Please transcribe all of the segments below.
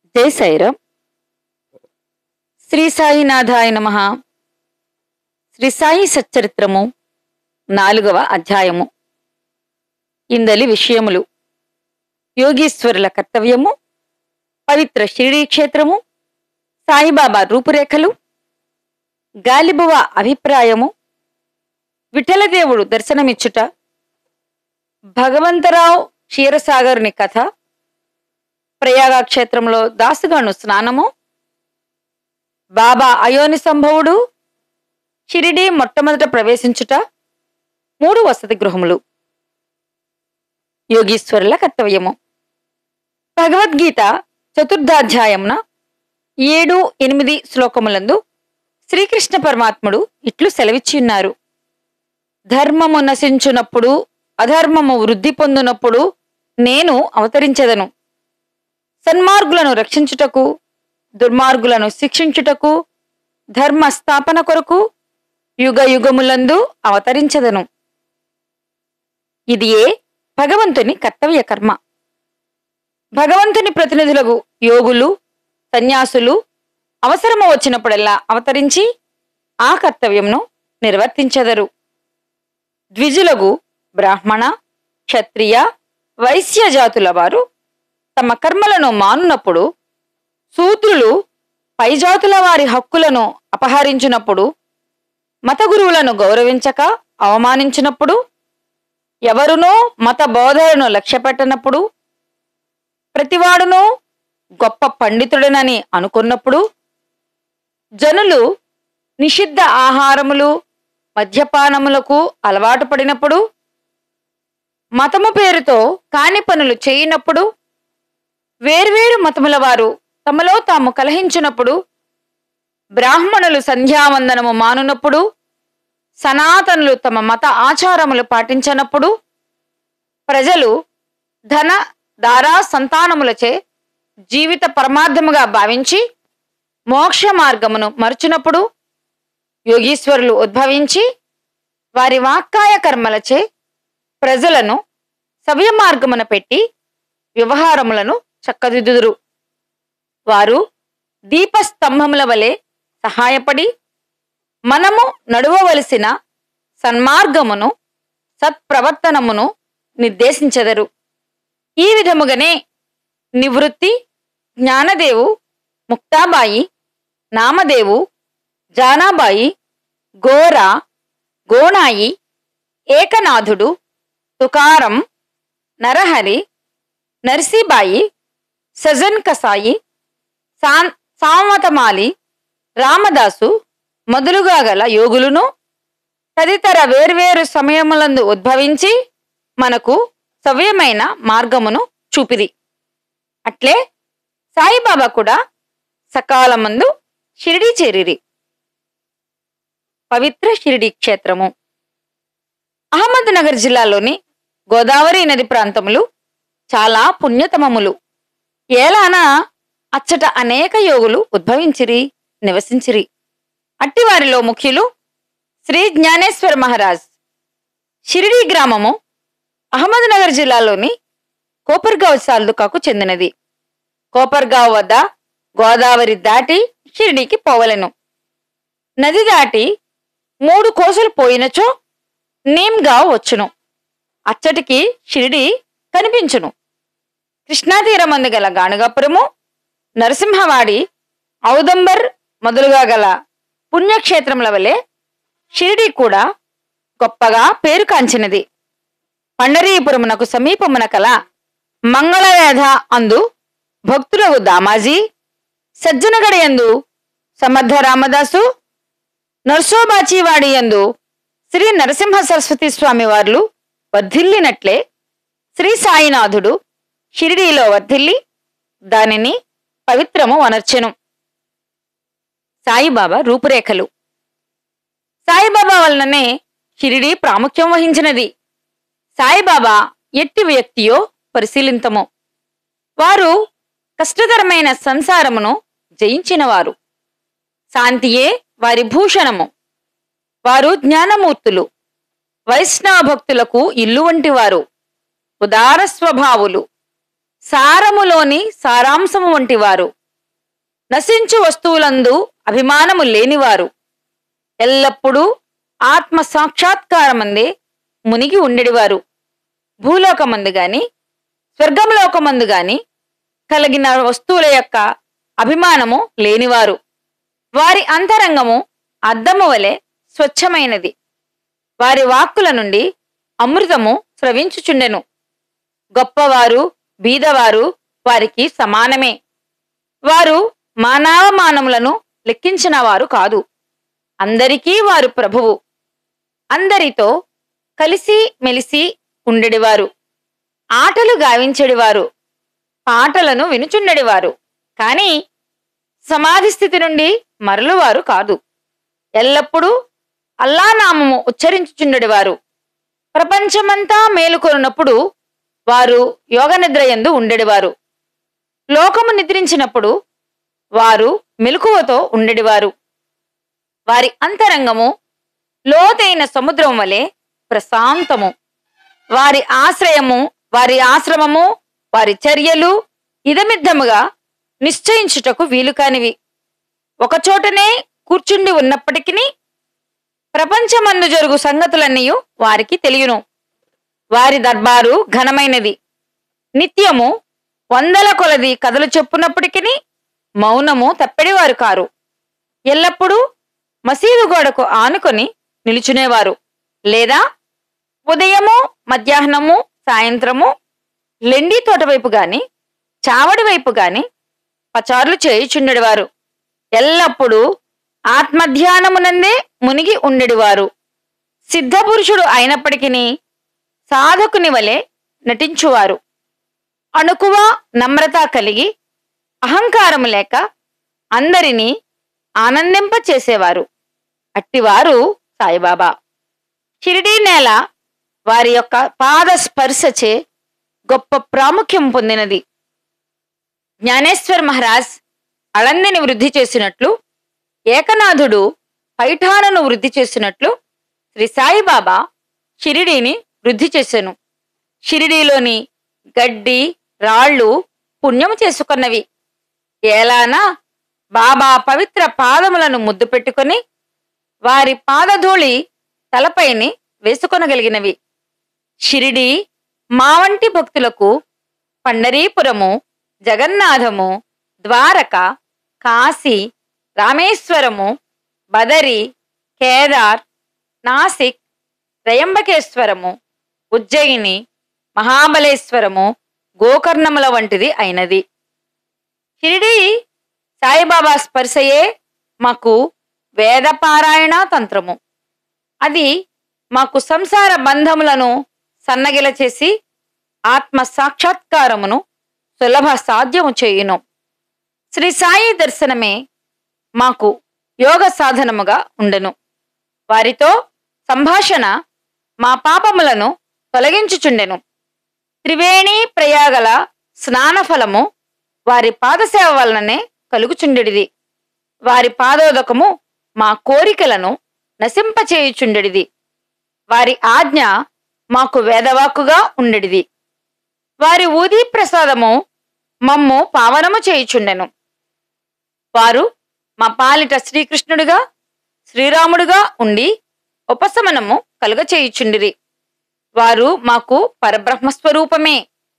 జై సాయిరామ్ శ్రీ సాయినాథాయ నమ శ్రీ సాయి సచ్చరిత్రము నాలుగవ అధ్యాయము ఇందలి విషయములు యోగీశ్వరుల కర్తవ్యము పవిత్ర షిరిడీ క్షేత్రము సాయిబాబా రూపురేఖలు గాలిబువ అభిప్రాయము విఠలదేవుడు దర్శనమిచ్చుట భగవంతరావు క్షీరసాగరుని కథ ప్రయాగ క్షేత్రంలో దాసుగాను స్నానము బాబా అయోని సంభవుడు షిరిడి మొట్టమొదట ప్రవేశించుట మూడు వసతి గృహములు యోగీశ్వరుల కర్తవ్యము భగవద్గీత చతుర్థాధ్యాయమున ఏడు ఎనిమిది శ్లోకములందు శ్రీకృష్ణ పరమాత్ముడు ఇట్లు సెలవిచ్చియున్నారు ధర్మము నశించునప్పుడు అధర్మము వృద్ధి పొందునప్పుడు నేను అవతరించెదను సన్మార్గులను రక్షించుటకు దుర్మార్గులను శిక్షించుటకు ధర్మ స్థాపన కొరకు యుగ యుగములందు అవతరించదను ఇది ఏ భగవంతుని కర్తవ్య కర్మ భగవంతుని ప్రతినిధులకు యోగులు సన్యాసులు అవసరము వచ్చినప్పుడల్లా అవతరించి ఆ కర్తవ్యంను నిర్వర్తించెదరు ద్విజులగు బ్రాహ్మణ క్షత్రియ వైశ్య జాతుల వారు తమ కర్మలను మానునప్పుడు శూద్రులు పై జాతుల వారి హక్కులను అపహరించినప్పుడు మత గురువులను గౌరవించక అవమానించినప్పుడు ఎవరునో మత బోధలను లక్ష్యపెట్టనప్పుడు ప్రతివాడునూ గొప్ప పండితుడనని అనుకున్నప్పుడు జనులు నిషిద్ధ ఆహారములు మద్యపానములకు అలవాటు పడినప్పుడు మతము పేరుతో కాని పనులు చేయనప్పుడు వేర్వేరు మతముల వారు తమలో తాము కలహించినప్పుడు బ్రాహ్మణులు సంధ్యావందనము మానునప్పుడు సనాతనులు తమ మత ఆచారములు పాటించనప్పుడు ప్రజలు ధన దారా సంతానములచే జీవిత పరమార్థముగా భావించి మోక్ష మార్గమును మరుచునప్పుడు యోగీశ్వరులు ఉద్భవించి వారి వాక్కాయ కర్మలచే ప్రజలను సవ్య మార్గమున పెట్టి వ్యవహారములను చక్కదిద్దుదురు వారు దీపస్తంభముల వలె సహాయపడి మనము నడువవలసిన సన్మార్గమును సత్ప్రవర్తనమును నిర్దేశించెదరు ఈ విధముగానే నివృత్తి జ్ఞానదేవు ముక్తాబాయి నామదేవు జానాబాయి గోర గోనాయి ఏకనాథుడు తుకారం నరహరి నర్సీబాయి సజన్ కసాయి సాన్ సామతమాలి రామదాసు మొదలుగా గల యోగులను తదితర వేర్వేరు సమయములందు ఉద్భవించి మనకు సవ్యమైన మార్గమును చూపిరి అట్లే సాయిబాబా కూడా సకాలమందు షిరిడి చేరిరి పవిత్ర షిరిడి క్షేత్రము అహ్మద్ నగర్ జిల్లాలోని గోదావరి నది ప్రాంతములు చాలా పుణ్యతమములు ఏలాన అచ్చట అనేక యోగులు ఉద్భవించిరి నివసించిరి అట్టివారిలో ముఖ్యులు శ్రీ జ్ఞానేశ్వర మహారాజ్ షిరిడి గ్రామము అహ్మద్ నగర్ జిల్లాలోని కోపర్గావ్ తాలూకాకు చెందినది కోపర్గావ్ వద్ద గోదావరి దాటి షిరిడీకి పోవలెను నది దాటి మూడు కోసలు పోయినచో నేమ్గావ్ వచ్చును అచ్చటికి షిరిడి కనిపించును కృష్ణాతీరమందు గల గాణగాపురము నరసింహవాడి ఔదంబర్ మొదలుగా గల పుణ్యక్షేత్రముల వలె షిరిడి కూడా గొప్పగా పేరు కాంచినది పండరీపురమునకు సమీపమున కల మంగళవేధ అందు భక్తులకు దామాజీ సజ్జనగడయందు సమర్థ రామదాసు నర్సోబాచీవాడి యందు శ్రీ నరసింహ సరస్వతి స్వామి వార్లు వర్ధిల్లినట్లే శ్రీ సాయినాథుడు షిరిడీలో వర్ధిల్లి దానిని పవిత్రము వనర్చెను సాయిబాబా రూపురేఖలు సాయిబాబా వలననే షిరిడి ప్రాముఖ్యం వహించినది సాయిబాబా ఎట్టి వ్యక్తియో పరిశీలింతము వారు కష్టతరమైన సంసారమును జయించినవారు శాంతియే వారి భూషణము వారు జ్ఞానమూర్తులు వైష్ణవ భక్తులకు ఇల్లు వంటివారు ఉదార స్వభావులు సారములోని సారాంశము వంటివారు నశించు వస్తువులందు అభిమానము లేనివారు ఎల్లప్పుడూ ఆత్మ సాక్షాత్కారమందే మునిగి ఉండేవారు భూలోకమందు గాని స్వర్గంలోకమందు గాని కలిగిన వస్తువుల యొక్క అభిమానము లేనివారు వారి అంతరంగము అద్దము వలె స్వచ్ఛమైనది వారి వాక్కుల నుండి అమృతము స్రవించుచుండెను గొప్పవారు బీదవారు వారికి సమానమే వారు మానవమానములను లెక్కించిన వారు కాదు అందరికీ వారు ప్రభువు అందరితో కలిసి మెలిసి ఉండెడివారు ఆటలు గావించెడివారు పాటలను వినుచుండెడివారు కాని సమాధి స్థితి నుండి మరలువారు కాదు ఎల్లప్పుడూ అల్లానామము ఉచ్చరించుచుండెడివారు ప్రపంచమంతా మేలుకొనున్నప్పుడు వారు యోగనిద్రయందు ఉండెడివారు లోకము నిద్రించినప్పుడు వారు మెలకువతో ఉండెడివారు వారి అంతరంగము లోతైన సముద్రం వలె ప్రశాంతము వారి ఆశ్రయము వారి ఆశ్రమము వారి చర్యలు ఇదమిద్దముగా నిశ్చయించుటకు వీలు కానివి ఒకచోటనే కూర్చుండి ఉన్నప్పటికీ ప్రపంచమందు జరుగు సంగతులన్నీ వారికి తెలియను వారి దర్బారు ఘనమైనది నిత్యము వందల కొలది కథలు చెప్పున్నప్పటికీ మౌనము తప్పెడివారు కారు ఎల్లప్పుడూ మసీదు గోడకు ఆనుకొని నిలుచునేవారు లేదా ఉదయము మధ్యాహ్నము సాయంత్రము లెండి తోట వైపు గాని చావడి వైపు గాని పచారులు చేయుచుండెడివారు ఎల్లప్పుడూ ఆత్మధ్యానమునందే మునిగి ఉండెడివారు సిద్ధపురుషుడు అయినప్పటికీ సాధకుని వలె నటించువారు అణుకువ నమ్రత కలిగి అహంకారము లేక అందరినీ ఆనందింప చేసేవారు అట్టివారు సాయిబాబా షిరిడీ నేల వారి యొక్క పాద స్పర్శచే గొప్ప ప్రాముఖ్యం పొందినది జ్ఞానేశ్వర్ మహారాజ్ అళందిని వృద్ధి చేసినట్లు ఏకనాథుడు పైఠానను వృద్ధి చేసినట్లు శ్రీ సాయిబాబా షిరిడీని వృద్ధి చేసెను షిరిడీలోని గడ్డి రాళ్ళు పుణ్యము చేసుకున్నవి ఏలానా బాబా పవిత్ర పాదములను ముద్దు పెట్టుకొని వారి పాదధూళి తలపైని వేసుకొనగలిగినవి షిరిడి మా వంటి భక్తులకు పండరీపురము జగన్నాథము ద్వారక కాశీ రామేశ్వరము బదరి కేదార్ నాసిక్ త్రయంబకేశ్వరము ఉజ్జయిని మహాబలేశ్వరము గోకర్ణముల వంటిది అయినది షిరిడి సాయిబాబా స్పర్శయే మాకు వేదపారాయణ తంత్రము అది మాకు సంసార బంధములను సన్నగిల చేసి ఆత్మ సాక్షాత్కారమును సులభ సాధ్యము చేయును శ్రీ సాయి దర్శనమే మాకు యోగ సాధనముగా ఉండెను వారితో సంభాషణ మా పాపములను తొలగించుచుండెను త్రివేణి ప్రయాగల స్నానఫలము వారి పాదసేవ వలననే కలుగుచుండెడిది వారి పాదోదకము మా కోరికలను నశింపచేయుచుండెడిది వారి ఆజ్ఞ మాకు వేదవాక్కుగా ఉండెడిది వారి ఊదీ ప్రసాదము మమ్ము పావనము చేయుచుండెను వారు మా పాలిట శ్రీకృష్ణుడిగా శ్రీరాముడుగా ఉండి ఉపశమనము కలుగచేయుచుండిరి వారు మాకు పరబ్రహ్మస్వరూపమే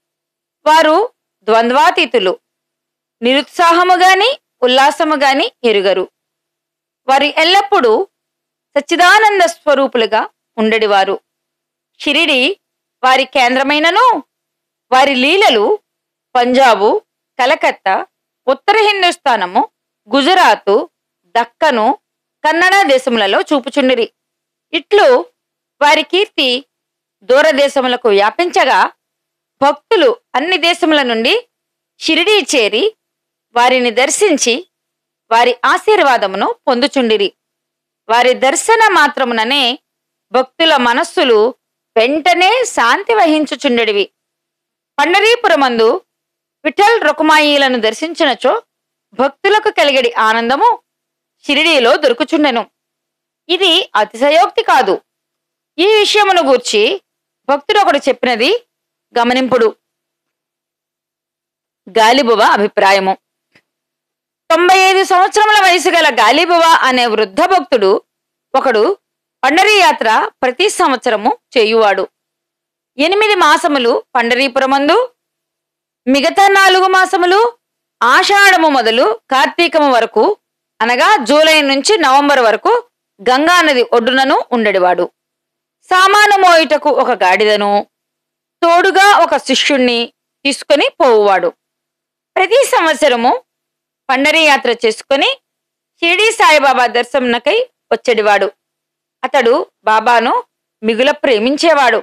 వారు ద్వంద్వాతీతులు నిరుత్సాహము గాని ఉల్లాసము గాని ఎరుగరు వారు ఎల్లప్పుడూ సచ్చిదానంద స్వరూపులుగా ఉండడివారు షిరిడి వారి కేంద్రమైనను వారి లీలలు పంజాబు కలకత్తా ఉత్తర హిందుస్థానము గుజరాతు దక్కను కన్నడ దేశములలో చూపుచుండిరి ఇట్లు వారి కీర్తి దూరదేశములకు వ్యాపించగా భక్తులు అన్ని దేశముల నుండి షిరిడీ చేరి వారిని దర్శించి వారి ఆశీర్వాదమును పొందుచుండిరి వారి దర్శన మాత్రముననే భక్తుల మనస్సులు వెంటనే శాంతి వహించుచుండెడివి పండరీపురమందు విఠల్ రుకుమాయిలను దర్శించినచో భక్తులకు కలిగడి ఆనందము షిరిడీలో దొరుకుచుండెను ఇది అతిశయోక్తి కాదు ఈ విషయమును గూర్చి భక్తుడొకడు చెప్పినది గమనింపుడు గాలిబువ అభిప్రాయము తొంభై ఐదు సంవత్సరముల వయసు గల గాలిబువ అనే వృద్ధ భక్తుడు ఒకడు పండరీ యాత్ర ప్రతి సంవత్సరము చేయువాడు ఎనిమిది మాసములు పండరీపురమందు మిగతా నాలుగు మాసములు ఆషాఢము మొదలు కార్తీకము వరకు అనగా జూలై నుంచి నవంబర్ వరకు గంగానది ఒడ్డునను ఉండేవాడు సామాను మోయుటకు ఒక గాడిదను తోడుగా ఒక శిష్యుణ్ణి తీసుకుని పోవువాడు ప్రతి సంవత్సరము పండరీ యాత్ర చేసుకుని షిరిడీ సాయిబాబా దర్శనకై వచ్చేడివాడు అతడు బాబాను మిగుల ప్రేమించేవాడు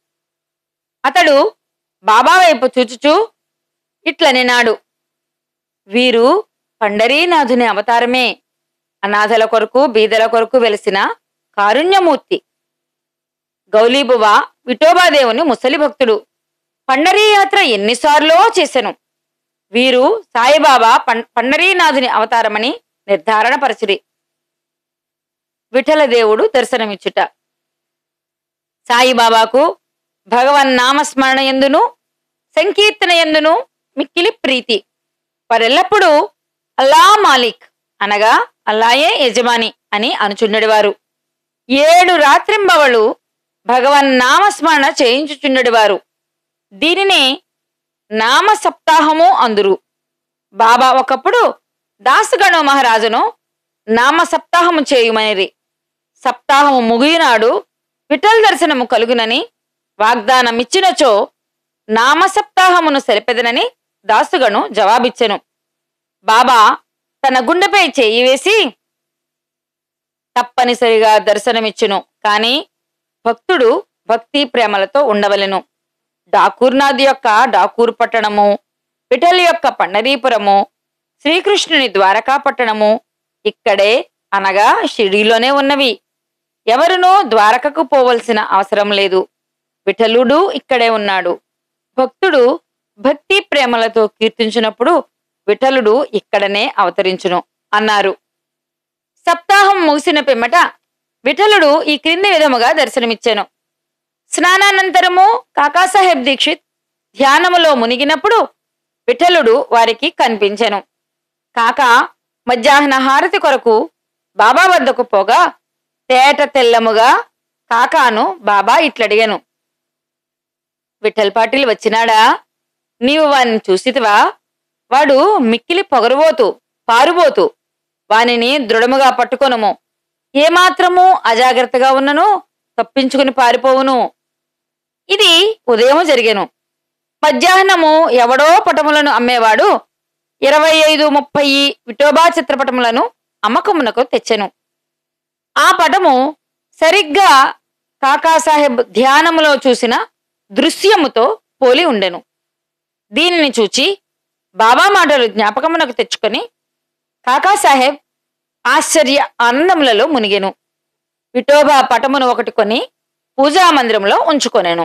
అతడు బాబా వైపు చూచుచూ ఇట్లనినాడు వీరు పండరీనాథుని అవతారమే అనాథల కొరకు బీదల కొరకు వెలిసిన కారుణ్యమూర్తి గౌలీబువ విఠోబాదేవుని ముసలి భక్తుడు పండరీ యాత్ర ఎన్నిసార్లో చేసెను వీరు సాయిబాబా పం పండరీనాథుని అవతారమని నిర్ధారణ పరిచిరి విఠలదేవుడు దర్శనమిచ్చుట సాయిబాబాకు భగవన్ నామస్మరణ ఎందును సంకీర్తన ఎందును మిక్కిలి ప్రీతి వారెల్లప్పుడూ అల్లా మాలిక్ అనగా అల్లాయే యజమాని అని అనుచుండెడివారు ఏడు రాత్రింబవళ్ళు భగవన్ నామస్మరణ చేయించుచుండెడివారు దీనినే నామ సప్తాహము అందురు బాబా ఒకప్పుడు దాసగణు మహారాజును నామ సప్తాహము చేయుమనిరి సప్తాహము ముగియునాడు విఠల్ దర్శనము కలుగునని వాగ్దానమిచ్చినచో నామ సప్తాహమును సెలిపెదనని దాసుగను జవాబిచ్చెను బాబా తన గుండెపై చేయి వేసి తప్పనిసరిగా దర్శనమిచ్చును కాని భక్తుడు భక్తి ప్రేమలతో ఉండవలెను డాకూర్నాథ్ యొక్క డాకూర్ పట్టణము విఠల్ యొక్క పండరీపురము శ్రీకృష్ణుని ద్వారకా పట్టణము ఇక్కడే అనగా షిరిడీలోనే ఉన్నవి ఎవరునూ ద్వారకకు పోవలసిన అవసరం లేదు విఠలుడు ఇక్కడే ఉన్నాడు భక్తుడు భక్తి ప్రేమలతో కీర్తించినప్పుడు విఠలుడు ఇక్కడనే అవతరించును అన్నారు సప్తాహం ముగిసిన పిమ్మట విఠలుడు ఈ క్రింది విధముగా దర్శనమిచ్చాను స్నానానంతరము కాకాసాహెబ్ దీక్షిత్ ధ్యానములో మునిగినప్పుడు విఠలుడు వారికి కనిపించెను కాక మధ్యాహ్న హారతి కొరకు బాబా వద్దకు పోగా తేట తెల్లముగా కాకాను బాబా ఇట్లడిగాను విఠల్ పాటిల్ వచ్చినాడా నీవు వానిని చూసితివా వాడు మిక్కిలి పొగరుబోతు పారుబోతు వానిని దృఢముగా పట్టుకొనుము ఏమాత్రము అజాగ్రత్తగా ఉన్నను తప్పించుకుని పారిపోవును ఇది ఉదయం జరిగెను మధ్యాహ్నము ఎవడో పటములను అమ్మేవాడు ఇరవై ఐదు ముప్పై విఠోబా చిత్రపటములను అమ్మకమునకు తెచ్చెను ఆ పటము సరిగ్గా కాకాసాహెబ్ ధ్యానములో చూసిన దృశ్యముతో పోలి ఉండెను దీనిని చూచి బాబా మాటలు జ్ఞాపకమునకు తెచ్చుకొని కాకాసాహెబ్ ఆశ్చర్య ఆనందములలో మునిగెను విఠోబా పటమును ఒకటి కొని పూజా మందిరంలో ఉంచుకొనెను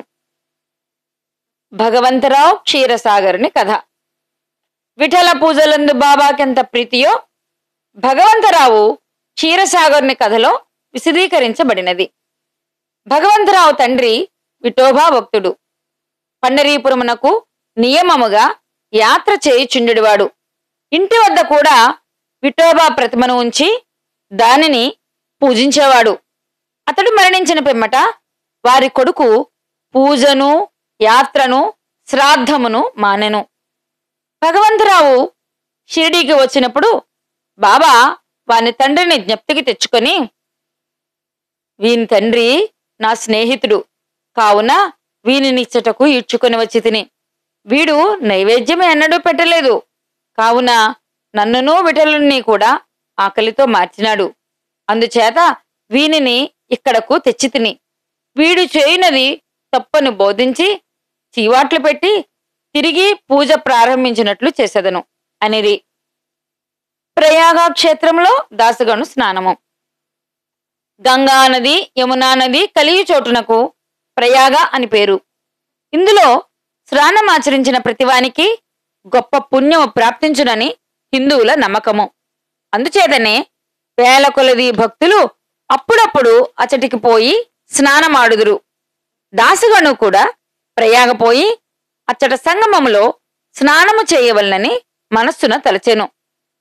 భగవంతరావు క్షీరసాగరుని కథ విఠల పూజలందు బాబాకెంత ప్రీతియో భగవంతరావు క్షీరసాగరుని కథలో విశదీకరించబడినది భగవంతరావు తండ్రి విఠోబా భక్తుడు పండరీపురమునకు నియమముగా యాత్ర చేయుచుండెడివాడు ఇంటి వద్ద కూడా విఠోబా ప్రతిమను ఉంచి దానిని పూజించేవాడు అతడు మరణించిన పిమ్మట వారి కొడుకు పూజను యాత్రను శ్రాద్ధమును మానెను భగవంతరావు షిరిడీకి వచ్చినప్పుడు బాబా వాని తండ్రిని జ్ఞప్తికి తెచ్చుకొని వీని తండ్రి నా స్నేహితుడు కావున వీనినిచ్చటకు ఈడ్చుకొని వచ్చి తిని వీడు నైవేద్యం ఎన్నడూ పెట్టలేదు కావున నన్నును విఠలుని కూడా ఆకలితో మార్చినాడు అందుచేత వీనిని ఇక్కడకు తెచ్చి తిని వీడు చేయినది తప్పను బోధించి చీవాట్లు పెట్టి తిరిగి పూజ ప్రారంభించినట్లు చేసేదను అనేది ప్రయాగ క్షేత్రంలో దాసగను స్నానము గంగా నది యమునా నది కలిగి చోటునకు ప్రయాగ అని పేరు ఇందులో స్నానమాచరించిన ప్రతివానికి గొప్ప పుణ్యము ప్రాప్తించునని హిందువుల నమ్మకము అందుచేతనే వేల కొలది భక్తులు అప్పుడప్పుడు అచటికి పోయి స్నానమాడుదురు దాసుగను కూడా ప్రయాగపోయి అచ్చట సంగమములో స్నానము చేయవలనని మనస్సున తలచెను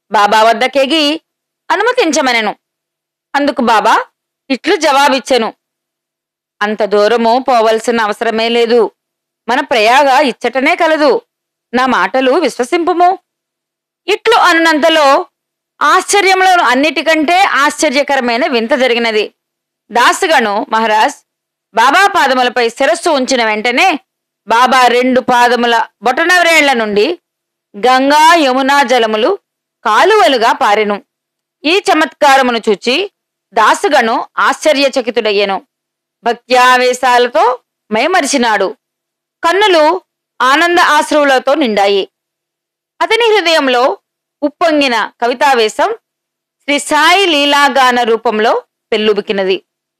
బాబా వద్దకెగి అనుమతించమనెను అందుకు బాబా ఇట్లు జవాబిచ్చెను అంత దూరము పోవలసిన అవసరమే లేదు మన ప్రయాగ ఇచ్చటనే కలదు నా మాటలు విశ్వసింపుము ఇట్లు అనునంతలో ఆశ్చర్యంలో అన్నిటికంటే ఆశ్చర్యకరమైన వింత జరిగినది దాసుగను మహారాజ్ బాబా పాదములపై శిరస్సు ఉంచిన వెంటనే బాబా రెండు పాదముల బొటనవ్రేళ్ల నుండి గంగా యమునా జలములు కాలువలుగా పారెను ఈ చమత్కారమును చూచి దాసుగను ఆశ్చర్యచకితుడయ్యెను భక్త్యావేశాలతో మైమరిచినాడు కన్నులు ఆనంద ఆశ్రువులతో నిండాయి అతని హృదయంలో ఉప్పొంగిన కవితావేశం శ్రీ సాయి లీలాగాన రూపంలో పెల్లుబికినది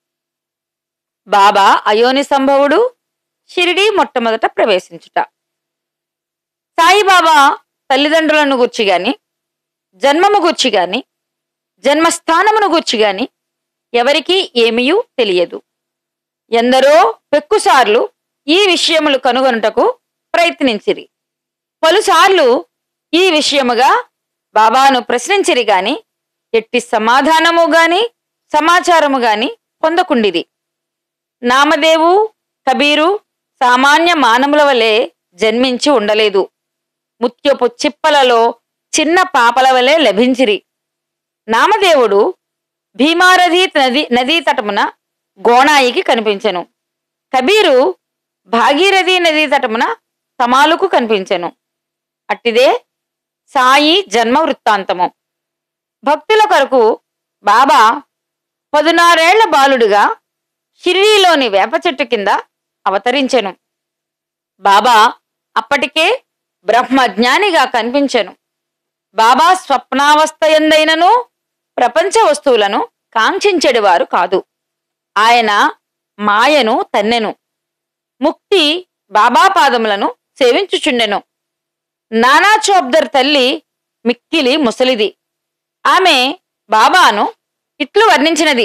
బాబా అయోని సంభవుడు షిరిడి మొట్టమొదట ప్రవేశించుట సాయిబాబా తల్లిదండ్రులను గూర్చి గాని జన్మము గూర్చి గాని జన్మస్థానమును గూర్చి గాని ఎవరికీ ఏమీయూ తెలియదు ఎందరో పెక్కుసార్లు ఈ విషయములు కనుగొనుటకు ప్రయత్నించిరి పలుసార్లు ఈ విషయముగా బాబాను ప్రశ్నించిరి గాని ఎట్టి సమాధానము గాని సమాచారము గాని పొందకుండిది నామదేవు కబీరు సామాన్య మానవుల వలె జన్మించి ఉండలేదు ముత్యపు చిప్పలలో చిన్న పాపల వలె లభించిరి నామదేవుడు భీమారథి నది నదీ తటమున గోణాయికి కనిపించెను కబీరు భాగీరథి నదీ తటమున తమాలుకు కనిపించెను అట్టిదే సాయి జన్మ వృత్తాంతము భక్తుల కొరకు బాబా పదునారేళ్ల బాలుడుగా షిరిడీలోని వేప చెట్టు కింద అవతరించెను బాబా అప్పటికే బ్రహ్మజ్ఞానిగా కనిపించెను బాబా స్వప్నావస్థ ఎందైనను ప్రపంచ వస్తువులను కాంక్షించెడివారు కాదు ఆయన మాయను తన్నెను ముక్తి బాబా పాదములను సేవించుచుండెను నానా చోబ్దర్ తల్లి మిక్కిలి ముసలిది ఆమె బాబాను ఇట్లు వర్ణించినది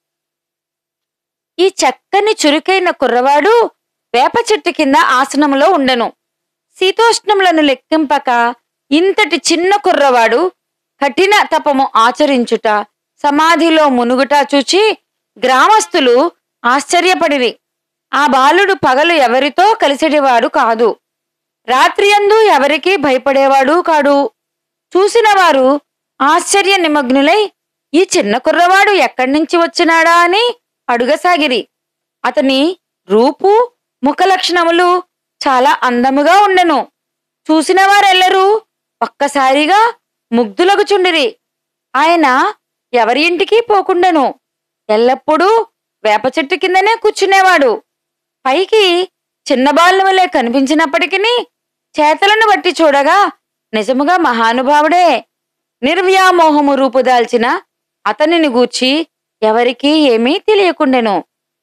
ఈ చక్కని చురుకైన కుర్రవాడు వేప చెట్టు కింద ఆసనములో ఉండెను శీతోష్ణములను లెక్కింపక ఇంతటి చిన్న కుర్రవాడు కఠిన తపము ఆచరించుట సమాధిలో మునుగుట చూచి గ్రామస్తులు ఆశ్చర్యపడిరి ఆ బాలుడు పగలు ఎవరితో కలిసెడివాడు కాదు రాత్రియందు ఎవరికీ భయపడేవాడు కాడు చూసిన వారు ఆశ్చర్య నిమగ్నులై ఈ చిన్న కుర్రవాడు ఎక్కడి నుంచి వచ్చినాడా అని అడుగసాగిరి అతని రూపు ముఖ లక్షణములు చాలా అందముగా ఉండెను చూసిన వారెల్లరూ ఒక్కసారిగా ముగ్ధులగుచుండిరి ఆయన ఎవరి ఇంటికి పోకుండెను ఎల్లప్పుడూ వేప చెట్టు కిందనే కూర్చునేవాడు పైకి చిన్న బాలుల వలె కనిపించినప్పటికీ చేతలను బట్టి చూడగా నిజముగా మహానుభావుడే నిర్వ్యామోహము రూపుదాల్చిన అతనిని గూర్చి ఎవరికీ ఏమీ తెలియకుండెను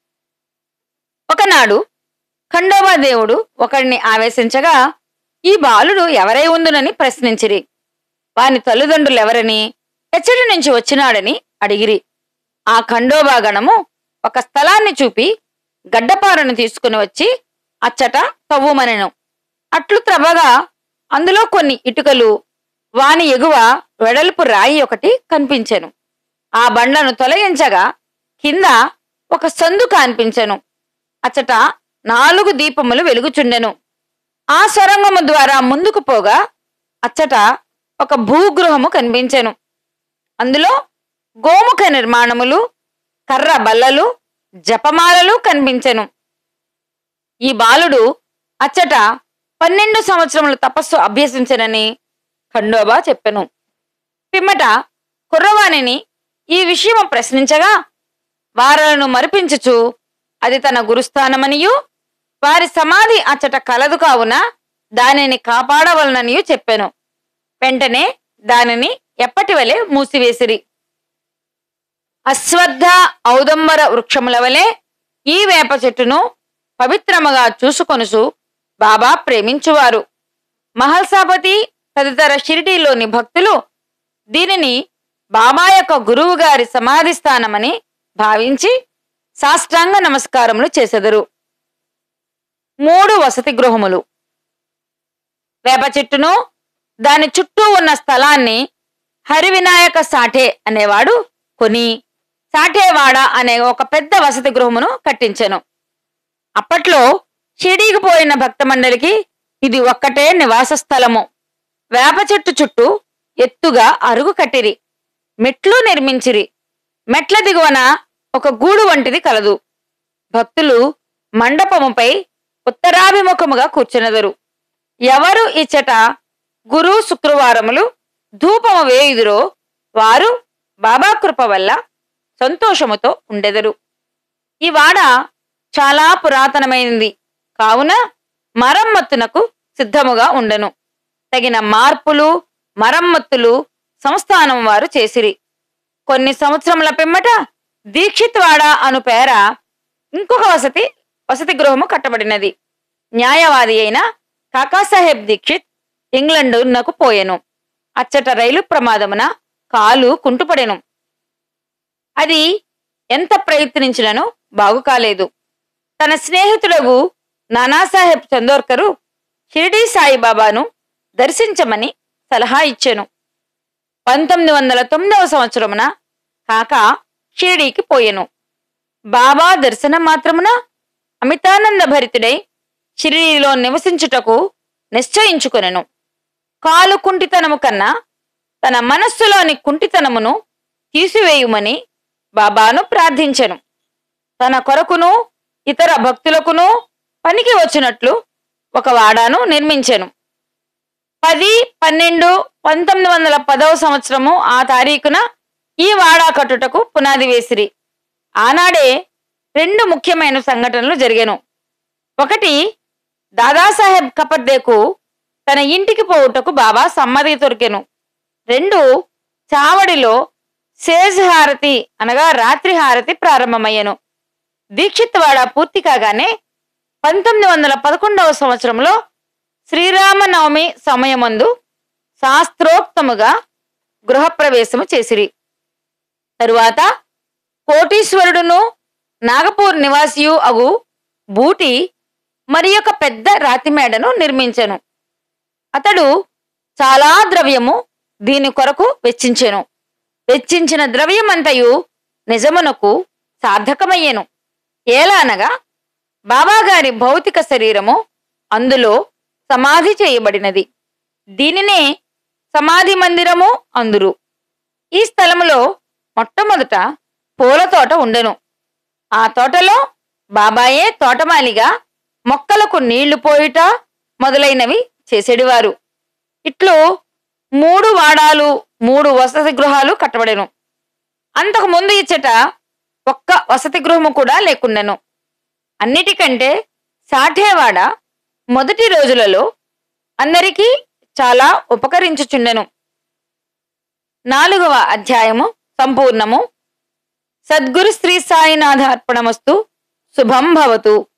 ఒకనాడు ఖండోబా దేవుడు ఒకడిని ఆవేశించగా ఈ బాలుడు ఎవరై ఉందునని ప్రశ్నించిరి వాని తల్లిదండ్రులెవరని ఎచ్చటి నుంచి వచ్చినాడని అడిగిరి ఆ ఖండోబా గణము ఒక స్థలాన్ని చూపి గడ్డపారను తీసుకుని వచ్చి అచ్చట తవ్వుమనెను అట్లు త్రవ్వగా అందులో కొన్ని ఇటుకలు వాని ఎగువ వెడల్పు రాయి ఒకటి కనిపించెను ఆ బండను తొలగించగా కింద ఒక సందు కనిపించెను అచ్చట నాలుగు దీపములు వెలుగుచుండెను ఆ సొరంగము ద్వారా ముందుకు పోగా అచ్చట ఒక భూగృహము కనిపించెను అందులో గోముఖ నిర్మాణములు కర్ర బల్లలు జపమాలలు కనిపించెను ఈ బాలుడు అచ్చట పన్నెండు సంవత్సరములు తపస్సు అభ్యసించనని ఖండోబా చెప్పెను పిమ్మట కుర్రవాణిని ఈ విషయము ప్రశ్నించగా వారలను మరిపించుచు అది తన గురుస్థానమనియు వారి సమాధి అచ్చట కలదు కావున దానిని కాపాడవలననియు చెప్పెను వెంటనే దానిని ఎప్పటి వలె మూసివేసిరి అశ్వత్థ ఔదంబర వృక్షముల వలె ఈ వేప చెట్టును పవిత్రముగా చూసుకొనుసు బాబా ప్రేమించువారు మహల్సాపతి తదితర షిరిడీలోని భక్తులు దీనిని బాబా యొక్క గురువు గారి సమాధి స్థానమని భావించి సాష్టాంగ నమస్కారములు చేసెదరు మూడు వసతి గృహములు వేప చెట్టును దాని చుట్టూ ఉన్న స్థలాన్ని హరివినాయక సాఠే అనేవాడు కొని సాఠేవాడ అనే ఒక పెద్ద వసతి గృహమును కట్టించెను అప్పట్లో షిరిడీకి పోయిన భక్త మండలికి ఇది ఒక్కటే నివాస స్థలము వేప చెట్టు చుట్టూ ఎత్తుగా అరుగు కట్టిరి మెట్లు నిర్మించిరి మెట్ల దిగువన ఒక గూడు వంటిది కలదు భక్తులు మండపముపై ఉత్తరాభిముఖముగా కూర్చునెదరు ఎవరు ఇచ్చట గురు శుక్రవారములు ధూపము వేయుదురో వారు బాబా కృప వల్ల సంతోషముతో ఉండెదరు ఈ వాడ చాలా పురాతనమైనది కావున మరమ్మత్తునకు సిద్ధముగా ఉండెను తగిన మార్పులు మరమ్మత్తులు సంస్థానం వారు చేసిరి కొన్ని సంవత్సరముల పిమ్మట దీక్షిత్ వాడ అను పేర ఇంకొక వసతి వసతి గృహము కట్టబడినది న్యాయవాది అయిన కాకాసాహెబ్ దీక్షిత్ ఇంగ్లండునకు పోయెను అచ్చట రైలు ప్రమాదమున కాలు కుంటుపడెను అది ఎంత ప్రయత్నించినను బాగు కాలేదు తన స్నేహితుడగు నానాసాహెబ్ చందోర్కరు షిరిడీ సాయిబాబాను దర్శించమని సలహా ఇచ్చెను పంతొమ్మిది వందల తొమ్మిదవ సంవత్సరమున కాక షిరిడీకి పోయెను బాబా దర్శనం మాత్రమున అమితానంద భరితుడై షిరిడీలో నివసించుటకు నిశ్చయించుకొనెను కాలు కుంటితనము కన్నా తన మనస్సులోని కుంటితనమును తీసివేయుమని బాబాను ప్రార్థించెను తన కొరకును ఇతర భక్తులకును పనికి వచ్చినట్లు ఒక వాడాను నిర్మించెను పది పన్నెండు పంతొమ్మిది వందల పదవ సంవత్సరము ఆ తారీఖున ఈ వాడా కట్టుటకు పునాది వేసిరి ఆనాడే రెండు ముఖ్యమైన సంఘటనలు జరిగాను ఒకటి దాదాసాహెబ్ కపర్దేకు తన ఇంటికి పోవుటకు బాబా సమ్మతి దొరికెను రెండు చావడిలో సేజ్ హారతి అనగా రాత్రి హారతి ప్రారంభమయ్యను దీక్షిత్వాడ పూర్తి కాగానే పంతొమ్మిది వందల పదకొండవ సంవత్సరంలో శ్రీరామనవమి సమయమందు శాస్త్రోక్తముగా గృహప్రవేశము చేసిరి తరువాత కోటీశ్వరుడును నాగపూర్ నివాసియు అగు బూటి మరి ఒక పెద్ద రాతిమేడను నిర్మించెను అతడు చాలా ద్రవ్యము దీని కొరకు వెచ్చించెను వెచ్చించిన ద్రవ్యమంతయు నిజమునకు సార్థకమయ్యెను ఎలా అనగా బాబాగారి భౌతిక శరీరము అందులో సమాధి చేయబడినది దీనినే సమాధి మందిరము అందురు ఈ స్థలములో మొట్టమొదట పూల తోట ఉండెను ఆ తోటలో బాబాయే తోటమాలిగా మొక్కలకు నీళ్లు పోయుట మొదలైనవి చేసేడివారు ఇట్లు మూడు వాడాలు మూడు వసతి గృహాలు కట్టబడెను అంతకు ముందు ఇచ్చట ఒక్క వసతి గృహము కూడా లేకుండెను అన్నిటికంటే సాఠేవాడ మొదటి రోజులలో అందరికీ చాలా ఉపకరించుచుండెను నాలుగవ అధ్యాయము సంపూర్ణము సద్గురు శ్రీ సాయినాథ అర్పణమస్తు శుభం భవతు